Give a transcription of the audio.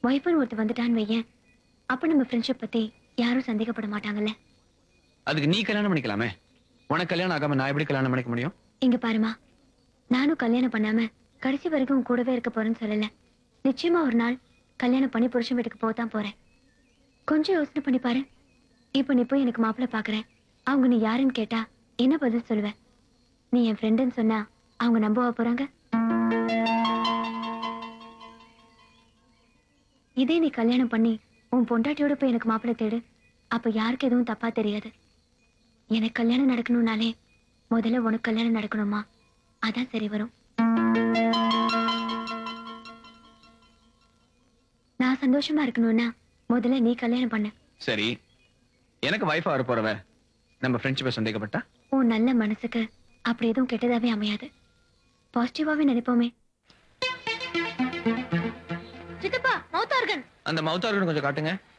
ஒய்ஃப்னு ஒருத்தர் வந்துட்டான்னு வையேன் அப்ப நம்ம ஃப்ரெண்ட்ஷிப் பத்தி யாரும் சந்தேகப்பட மாட்டாங்கல்ல அதுக்கு நீ கல்யாணம் பண்ணிக்கலாமே உனக்கு கல்யாணம் ஆகாம நான் எப்படி கல்யாணம் பண்ணிக்க முடியும் இங்க பாருமா நானும் கல்யாணம் பண்ணாம கடைசி வரைக்கும் உன் கூடவே இருக்க போறேன்னு சொல்லல நிச்சயமா ஒரு நாள் கல்யாணம் பண்ணி புருஷன் வீட்டுக்கு போகத்தான் போறேன் கொஞ்சம் யோசனை பண்ணி பாரு இப்ப நீ போய் எனக்கு மாப்பிள்ளை பாக்குறேன் அவங்க நீ யாருன்னு கேட்டா என்ன பதில் சொல்லுவ நீ என் ஃப்ரெண்டுன்னு சொன்னா அவங்க நம்பவா போறாங்க இதே நீ கல்யாணம் பண்ணி உன் பொண்டாட்டியோட போய் எனக்கு மாப்பிள்ளை தேடு அப்ப யாருக்கு எதுவும் தப்பா தெரியாது எனக்கு கல்யாணம் நடக்கணும்னாலே முதல்ல உனக்கு கல்யாணம் நடக்கணுமா அதான் சரி வரும் நான் சந்தோஷமா இருக்கணும்னா முதல்ல நீ கல்யாணம் பண்ணு சரி எனக்கு வைஃபா வர போறவ நம்ம ஃப்ரெண்ட்ஷிப்பை சந்தேகப்பட்டா உன் நல்ல மனசுக்கு அப்படி எதுவும் கெட்டதாவே அமையாது பாசிட்டிவாவே நினைப்போமே சித்தப்பா மௌத்தார்கன் அந்த மவுத்தார்கன் கொஞ்சம் காட்டுங்க